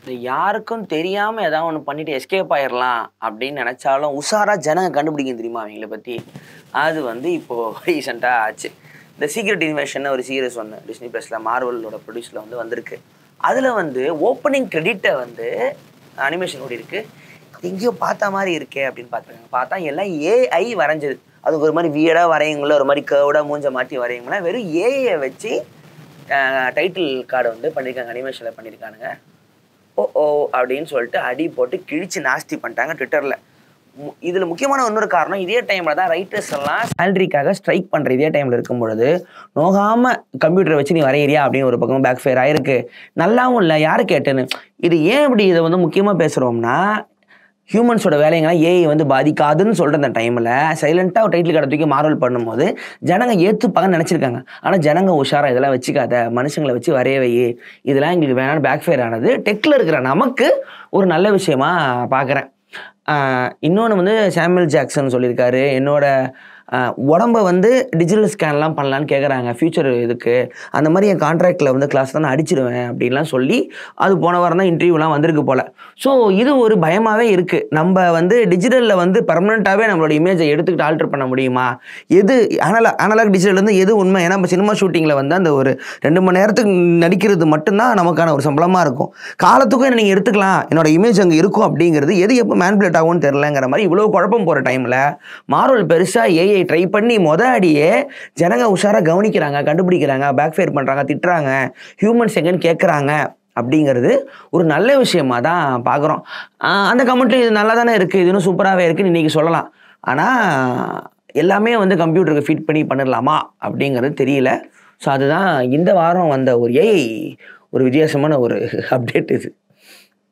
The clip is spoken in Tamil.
இது யாருக்கும் தெரியாமல் ஏதாவது ஒன்று பண்ணிட்டு எஸ்கேப் ஆயிடலாம் அப்படின்னு நினச்சாலும் உஷாராக ஜனங்க கண்டுபிடிக்கும் தெரியுமா அவங்கள பற்றி அது வந்து இப்போது ரீசெண்டாக ஆச்சு இந்த சீக்ரெட் இன்வெஷன் ஒரு சீரியஸ் ஒன்று டிஸ்னி ப்ளஸில் மார்வலோட ப்ரொடியூஸில் வந்து வந்திருக்கு அதில் வந்து ஓப்பனிங் கிரெடிட்டை வந்து அனிமேஷன் ஓடி இருக்கு அது எங்கேயோ பார்த்த மாதிரி இருக்கே அப்படின்னு பார்த்துருக்காங்க பார்த்தா எல்லாம் ஏஐ வரைஞ்சது அது ஒரு மாதிரி வியடாக வரையுங்கள ஒரு மாதிரி கேர்டாக மூஞ்ச மாட்டி வரையுங்களா வெறும் ஏஐயை வச்சு டைட்டில் கார்டு வந்து பண்ணியிருக்காங்க அனிமேஷனில் பண்ணியிருக்கானுங்க ஓ ஓ அப்படின்னு சொல்லிட்டு அடி போட்டு கிழிச்சு நாஸ்தி பண்ணிட்டாங்க ட்விட்டரில் இதில் முக்கியமான இன்னொரு காரணம் இதே டைமில் தான் ரைட்டர்ஸ் எல்லாம் சேலரிக்காக ஸ்ட்ரைக் பண்ணுற இதே டைமில் இருக்கும் பொழுது நோகாமல் கம்ப்யூட்டரை வச்சு நீ வரையிறியா அப்படின்னு ஒரு பக்கம் பேக் ஃபேர் ஆயிருக்கு நல்லாவும் இல்லை யாரு கேட்டேன்னு இது ஏன் இப்படி இதை வந்து முக்கியமாக பேசுகிறோம்னா ஹியூமன்ஸோட வேலைங்களாம் ஏஐ வந்து பாதிக்காதுன்னு சொல்கிற அந்த டைமில் சைலண்ட்டாக டைட்டில் கடை தூக்கி மார்வல் பண்ணும்போது ஜனங்க ஏற்றுப்பாங்கன்னு நினச்சிருக்காங்க ஆனால் ஜனங்க உஷாரா இதெல்லாம் வச்சுக்காத மனுஷங்களை வச்சு வரைய வை இதெல்லாம் எங்களுக்கு வேணாம் பேக் ஃபேர் ஆனது டெக்கில் இருக்கிற நமக்கு ஒரு நல்ல விஷயமா பார்க்குறேன் இன்னொன்று வந்து சாமுவல் ஜாக்சன் சொல்லியிருக்காரு என்னோட ஆஹ் உடம்ப வந்து டிஜிட்டல் ஸ்கேன்லாம் பண்ணலான்னு கேட்குறாங்க ஃபியூச்சர் இதுக்கு அந்த மாதிரி என் கான்ட்ராக்டில் வந்து கிளாஸ் தான் நான் அடிச்சிடுவேன் அப்படின்லாம் சொல்லி அது போன வாரம் தான் இன்டர்வியூலாம் வந்திருக்கு போல் ஸோ இது ஒரு பயமாகவே இருக்குது நம்ம வந்து டிஜிட்டலில் வந்து பர்மனெண்ட்டாகவே நம்மளோட இமேஜை எடுத்துக்கிட்டு ஆல்டர் பண்ண முடியுமா எது அனலா அனலாக் டிஜிட்டல் வந்து எது உண்மை ஏன்னா நம்ம சினிமா ஷூட்டிங்கில் வந்து அந்த ஒரு ரெண்டு மணி நேரத்துக்கு நடிக்கிறது மட்டும்தான் நமக்கான ஒரு சம்பளமாக இருக்கும் காலத்துக்கும் என்ன நீங்கள் எடுத்துக்கலாம் என்னோட இமேஜ் அங்கே இருக்கும் அப்படிங்கிறது எது எப்போ மேன்புலேட் ஆகும்னு தெரிலங்கிற மாதிரி இவ்வளோ குழப்பம் போகிற டைமில் மார்வல் பெருசாக ஏஐ ட்ரை பண்ணி மொத அடியே ஜனங்க உஷாராக கவனிக்கிறாங்க கண்டுபிடிக்கிறாங்க பேக் ஃபேர் பண்ணுறாங்க திட்டுறாங்க ஹியூமன்ஸ் எங்கன்னு கேட்குறாங்க அப்படிங்கிறது ஒரு நல்ல விஷயமா தான் பார்க்குறோம் அந்த கமெண்ட்லையும் இது நல்லா தானே இருக்குது இது இன்னும் சூப்பராகவே இருக்குன்னு இன்றைக்கி சொல்லலாம் ஆனால் எல்லாமே வந்து கம்ப்யூட்டருக்கு ஃபீட் பண்ணி பண்ணிடலாமா அப்படிங்கிறது தெரியல ஸோ அதுதான் இந்த வாரம் வந்த ஒரு ஏஐ ஒரு வித்தியாசமான ஒரு அப்டேட் இது